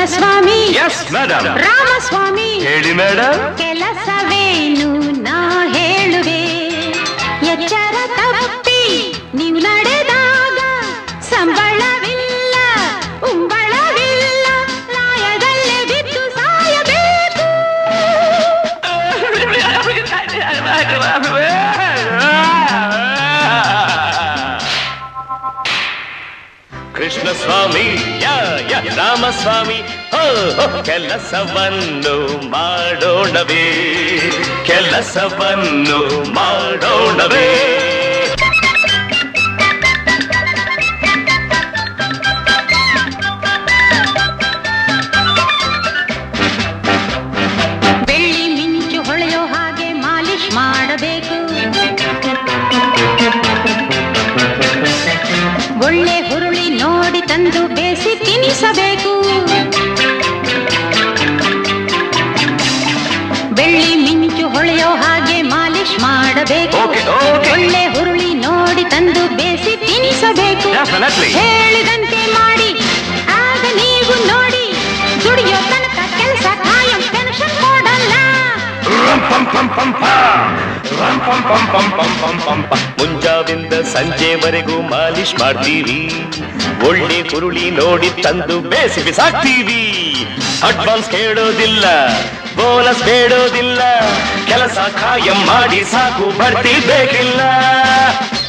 Krishnaswamy yes madam Ramaswamy ಹೇಳಿ madam ಕೆಲಸವೇನು ನಾ ಹೇಳುವೆ ಎಚ್ಚರ ತಪ್ಪಿ ನೀವು ನಡೆದಾಗ ಸಂಬಳವಿಲ್ಲ ಉಂಬಳವಿಲ್ಲ ಲಾಯದಲ್ಲೇ ಬಿದ್ದು ಸಾಯಬೇಕು ಕೃಷ್ಣ ಸ್ವಾಮಿ ಯ ಯ ರಾಮಸ್ವಾಮಿ ಹೋ ಹೋ, ಕೆಲಸವನ್ನು ಮಾಡೋಣವೇ ಕೆಲಸವನ್ನು ಮಾಡೋಣವೇ ಬೆಳ್ಳಿ ಮಿಂಚು ಹೊಳೆಯೋ ಹಾಗೆ ಮಾಲಿಶ್ ಮಾಡಬೇಕು ಒಳ್ಳೆ ಹುರುಳಿ ನೋಡಿ ತಂದು ಬೇಸಿ ತಿನ್ನಿಸಬೇಕು ಬೆಳ್ಳಿ ಮಿಂಚು ಹೊಳೆಯೋ ಹಾಗೆ ಮಾಲಿಶ್ ಮಾಡಬೇಕು Okay, okay. ಒಳ್ಳೆ ಹುರುಳಿ ನೋಡಿ ತಂದು ಬೇಸಿ ತಿನ್ನಿಸಬೇಕು Definitely. ಹೇಳಿದಂತೆ ಮಾಡಿ ಆಗ ನೀವು ನೋಡಿ ದುಡಿಯೋ ತನಕ ಕೆಲಸ ಕಾಯಂ ಟೆನ್ಷನ್ ಕೊಡಲ್ಲ ರಂ ಪಂ ಪಂ ಪಂ ಪ. ರಂ ಪಂ ಪಂ ಪಂ ಪಂ ಪಂ ಪಂ ಪ. ಮುಂಜಾವಿಂದ ಸಂಜೆವರೆಗೂ ಮಾಲಿಶ್ ಮಾಡ್ತೀವಿ ಒಳ್ಳೆ ಕುರುಳಿ ನೋಡಿ ತಂದು ಬೇಸಿ ಬಿಸಾಕ್ತೀವಿ ಅಡ್ವಾನ್ಸ್ ಕೇಳೋದಿಲ್ಲ ಬೋನಸ್ ಬೇಡೋದಿಲ್ಲ ಕೆಲಸ ಕಾಯಂ ಮಾಡಿ ಸಾಕು ಬರ್ತಿ ಬೇಕಿಲ್ಲ